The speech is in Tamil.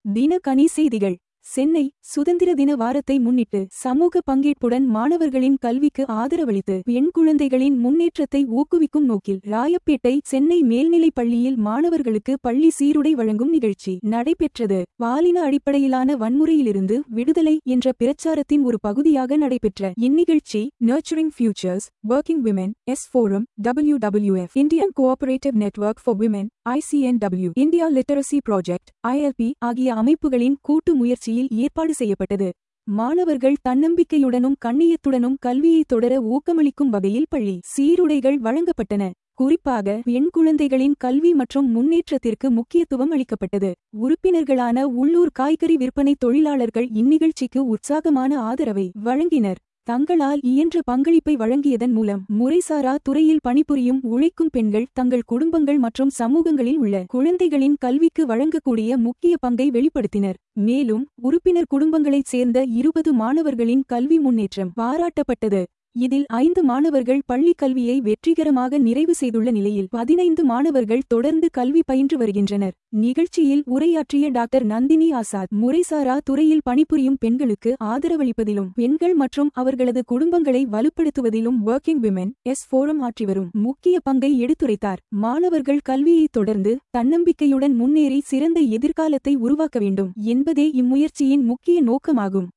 தினகனி செய்திகள் சென்னை சுதந்திர தின வாரத்தை முன்னிட்டு சமூக பங்கேற்புடன் மாணவர்களின் கல்விக்கு ஆதரவளித்து பெண் குழந்தைகளின் முன்னேற்றத்தை ஊக்குவிக்கும் நோக்கில் ராயப்பேட்டை சென்னை மேல்நிலைப் பள்ளியில் மாணவர்களுக்கு பள்ளி சீருடை வழங்கும் நிகழ்ச்சி நடைபெற்றது பாலின அடிப்படையிலான வன்முறையிலிருந்து விடுதலை என்ற பிரச்சாரத்தின் ஒரு பகுதியாக நடைபெற்ற இந்நிகழ்ச்சி nurturing futures working women's forum WWF Indian cooperative network for women ICNW India literacy project ILP ஆகிய அமைப்புகளின் கூட்டு முயற்சியில் ஏற்பாடு செய்யப்பட்டது மாணவர்கள் தன்னம்பிக்கையுடனும் கண்ணியத்துடனும் கல்வியை தொடர ஊக்கமளிக்கும் வகையில் பள்ளி சீருடைகள் வழங்கப்பட்டன குறிப்பாக பெண் குழந்தைகளின் கல்வி மற்றும் முன்னேற்றத்திற்கு முக்கியத்துவம் அளிக்கப்பட்டது உறுப்பினர்களான உள்ளூர் காய்கறி விற்பனை தொழிலாளர்கள் இந்நிகழ்ச்சிக்கு உற்சாகமான ஆதரவை வழங்கினர் தங்களால் இயன்ற பங்களிப்பை வழங்கியதன் மூலம் முறைசாரா துறையில் பணிபுரியும் உழைக்கும் பெண்கள் தங்கள் குடும்பங்கள் மற்றும் சமூகங்களில் உள்ள குழந்தைகளின் கல்விக்கு வழங்கக்கூடிய முக்கிய பங்கை வெளிப்படுத்தினர் மேலும் உறுப்பினர் குடும்பங்களைச் சேர்ந்த இருபது மாணவர்களின் கல்வி முன்னேற்றம் பாராட்டப்பட்டது இதில் ஐந்து மாணவர்கள் பள்ளிக் கல்வியை வெற்றிகரமாக நிறைவு செய்துள்ள நிலையில் பதினைந்து மாணவர்கள் தொடர்ந்து கல்வி பயின்று வருகின்றனர் நிகழ்ச்சியில் உரையாற்றிய டாக்டர் நந்தினி ஆசாத் முறைசாரா துறையில் பணிபுரியும் பெண்களுக்கு ஆதரவளிப்பதிலும் பெண்கள் மற்றும் அவர்களது குடும்பங்களை வலுப்படுத்துவதிலும் ஒர்க்கிங் விமென் எஸ் ஃபோரம் ஆற்றி வரும் முக்கிய பங்கை எடுத்துரைத்தார் மாணவர்கள் கல்வியை தொடர்ந்து தன்னம்பிக்கையுடன் முன்னேறி சிறந்த எதிர்காலத்தை உருவாக்க வேண்டும் என்பதே இம்முயற்சியின் முக்கிய நோக்கமாகும்